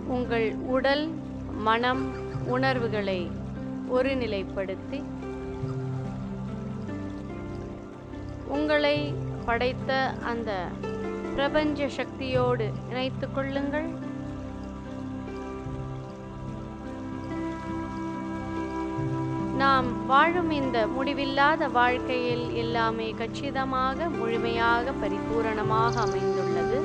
உங்கள் உடல் மனம் உணர்வுகளை ஒருநிலைப்படுத்தி உங்களை படைத்த அந்த பிரபஞ்ச சக்தியோடு இணைத்துக் கொள்ளுங்கள் நாம் வாழும் இந்த முடிவில்லாத வாழ்க்கையில் எல்லாமே கச்சிதமாக முழுமையாக பரிபூரணமாக அமைந்துள்ளது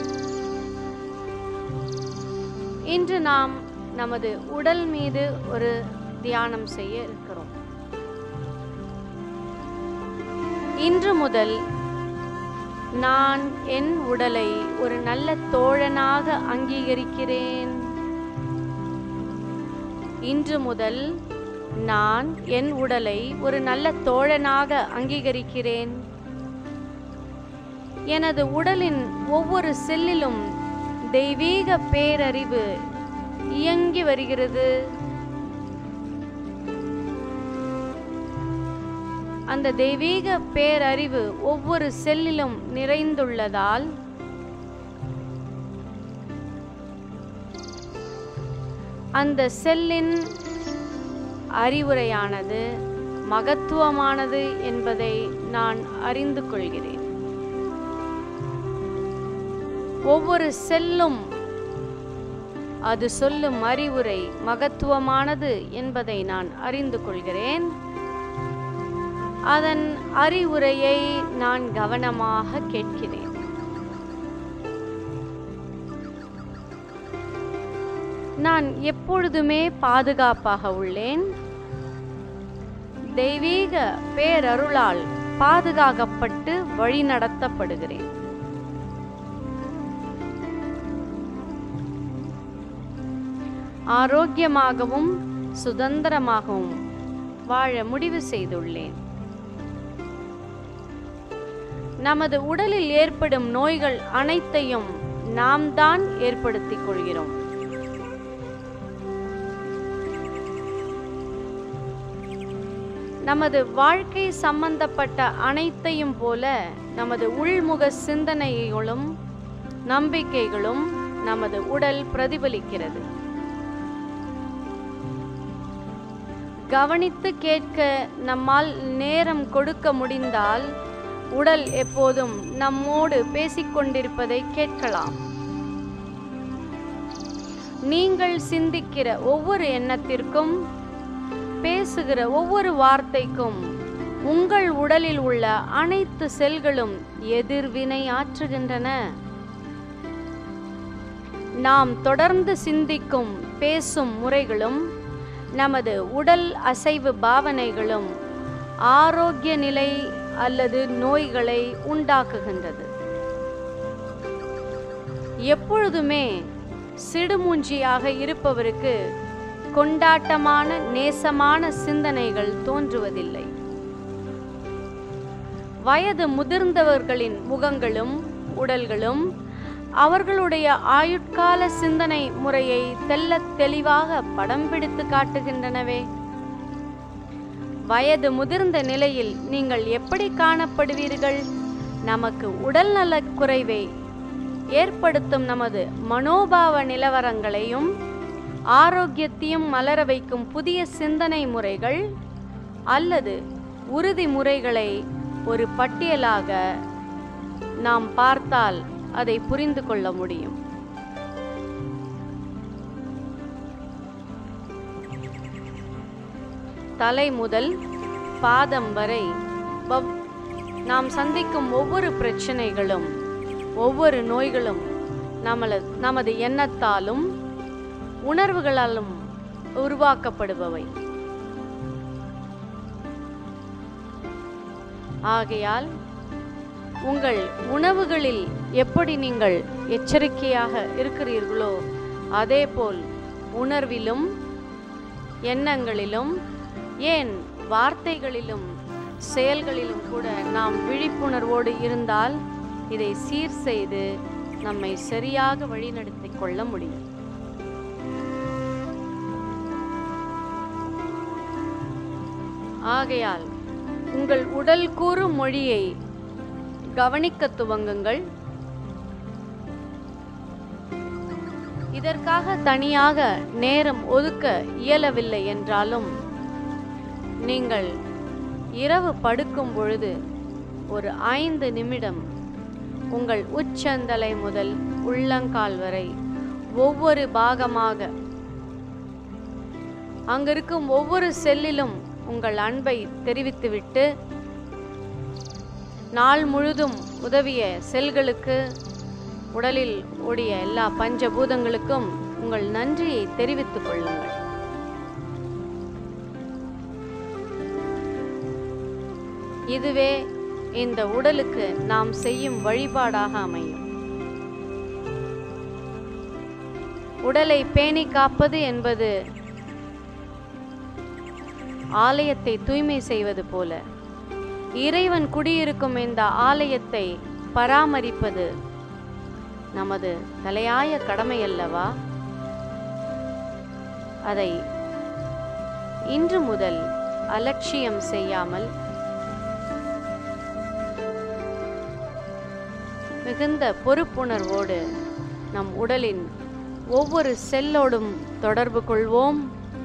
இன்று நாம் நமது உடல் மீது ஒரு தியானம் செய்ய இருக்கிறோம் இன்று முதல் நான் என் உடலை ஒரு நல்ல தோழனாக அங்கீகரிக்கிறேன் இன்று முதல் நான் என் உடலை ஒரு நல்ல தோழனாக அங்கீகரிக்கிறேன் எனது உடலின் ஒவ்வொரு செல்லிலும் தெய்வீக பேரறிவு இயங்கி வருகிறது அந்த தெய்வீக பேரறிவு ஒவ்வொரு செல்லிலும் நிறைந்துள்ளதால் அந்த செல்லின் அறிவுரையானது மகத்துவமானது என்பதை நான் அறிந்து கொள்கிறேன் ஒவ்வொரு செல்லும் அது சொல்லும் அறிவுரை மகத்துவமானது என்பதை நான் அறிந்து கொள்கிறேன் அதன் அறிவுரையை நான் கவனமாக கேட்கிறேன் நான் எப்பொழுதுமே பாதுகாப்பாக உள்ளேன் தெய்வீக பேரருளால் பாதுகாக்கப்பட்டு வழிநடத்தப்படுகிறேன் ஆரோக்கியமாகவும் சுதந்திரமாகவும் வாழ முடிவு செய்துள்ளேன் நமது உடலில் ஏற்படும் நோய்கள் அனைத்தையும் நாம் தான் ஏற்படுத்திக் கொள்கிறோம் நமது வாழ்க்கை சம்பந்தப்பட்ட அனைத்தையும் போல நமது உள்முக சிந்தனைகளும் நம்பிக்கைகளும் நமது உடல் பிரதிபலிக்கிறது கவனித்து கேட்க நம்மால் நேரம் கொடுக்க முடிந்தால் உடல் எப்போதும் நம்மோடு பேசிக்கொண்டிருப்பதை கேட்கலாம் நீங்கள் சிந்திக்கிற ஒவ்வொரு எண்ணத்திற்கும் பேசுகிற ஒவ்வொரு வார்த்தைக்கும் உங்கள் உடலில் உள்ள அனைத்து செல்களும் எதிர்வினை ஆற்றுகின்றன நாம் தொடர்ந்து சிந்திக்கும் பேசும் முறைகளும் நமது உடல் அசைவு பாவனைகளும் ஆரோக்கிய நிலை அல்லது நோய்களை உண்டாக்குகின்றது எப்பொழுதுமே சிடுமூஞ்சியாக இருப்பவருக்கு கொண்டாட்டமான நேசமான சிந்தனைகள் தோன்றுவதில்லை வயது முதிர்ந்தவர்களின் முகங்களும் உடல்களும் அவர்களுடைய ஆயுட்கால சிந்தனை முறையை தெள்ளத் தெளிவாக படம் பிடித்து காட்டுகின்றனவே வயது முதிர்ந்த நிலையில் நீங்கள் எப்படி காணப்படுவீர்கள் நமக்கு உடல் நலக் குறைவை ஏற்படுத்தும் நமது மனோபாவ நிலவரங்களையும் ஆரோக்கியத்தையும் மலர வைக்கும் புதிய சிந்தனை முறைகள் அல்லது உறுதி முறைகளை ஒரு பட்டியலாக நாம் பார்த்தால் அதை புரிந்து கொள்ள முடியும் தலை முதல் பாதம் வரை வவ்- நாம் சந்திக்கும் ஒவ்வொரு பிரச்சனைகளும் ஒவ்வொரு நோய்களும் நம்மள நமது எண்ணத்தாலும் உணர்வுகளாலும் உருவாக்கப்படுபவை ஆகையால் உங்கள் உணவுகளில் எப்படி நீங்கள் எச்சரிக்கையாக இருக்கிறீர்களோ அதேபோல் உணர்விலும் எண்ணங்களிலும் ஏன் வார்த்தைகளிலும் செயல்களிலும் கூட நாம் விழிப்புணர்வோடு இருந்தால் இதை சீர் செய்து நம்மை சரியாக வழிநடத்திக் கொள்ள முடியும் ஆகையால் உங்கள் உடல் கூறும் மொழியை கவனிக்க துவங்குங்கள் இதற்காக தனியாக நேரம் ஒதுக்க இயலவில்லை என்றாலும் நீங்கள் இரவு படுக்கும் பொழுது ஒரு ஐந்து நிமிடம் உங்கள் உச்சந்தலை முதல் உள்ளங்கால் வரை ஒவ்வொரு பாகமாக அங்கிருக்கும் ஒவ்வொரு செல்லிலும் உங்கள் அன்பை தெரிவித்துவிட்டு நாள் முழுதும் உதவிய செல்களுக்கு உடலில் ஓடிய எல்லா பஞ்சபூதங்களுக்கும் உங்கள் நன்றியை தெரிவித்துக் கொள்ளுங்கள் இதுவே இந்த உடலுக்கு நாம் செய்யும் வழிபாடாக அமையும் உடலை பேணி காப்பது என்பது ஆலயத்தை தூய்மை செய்வது போல இறைவன் குடியிருக்கும் இந்த ஆலயத்தை பராமரிப்பது நமது தலையாய கடமை அல்லவா அதை இன்று முதல் அலட்சியம் செய்யாமல் மிகுந்த பொறுப்புணர்வோடு நம் உடலின் ஒவ்வொரு செல்லோடும் தொடர்பு கொள்வோம்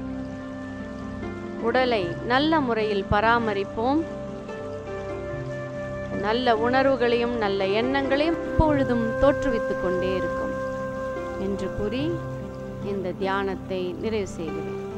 உடலை நல்ல முறையில் பராமரிப்போம் நல்ல உணர்வுகளையும் நல்ல எண்ணங்களையும் எப்பொழுதும் தோற்றுவித்துக் கொண்டே இருக்கும் என்று கூறி இந்த தியானத்தை நிறைவு செய்கிறேன்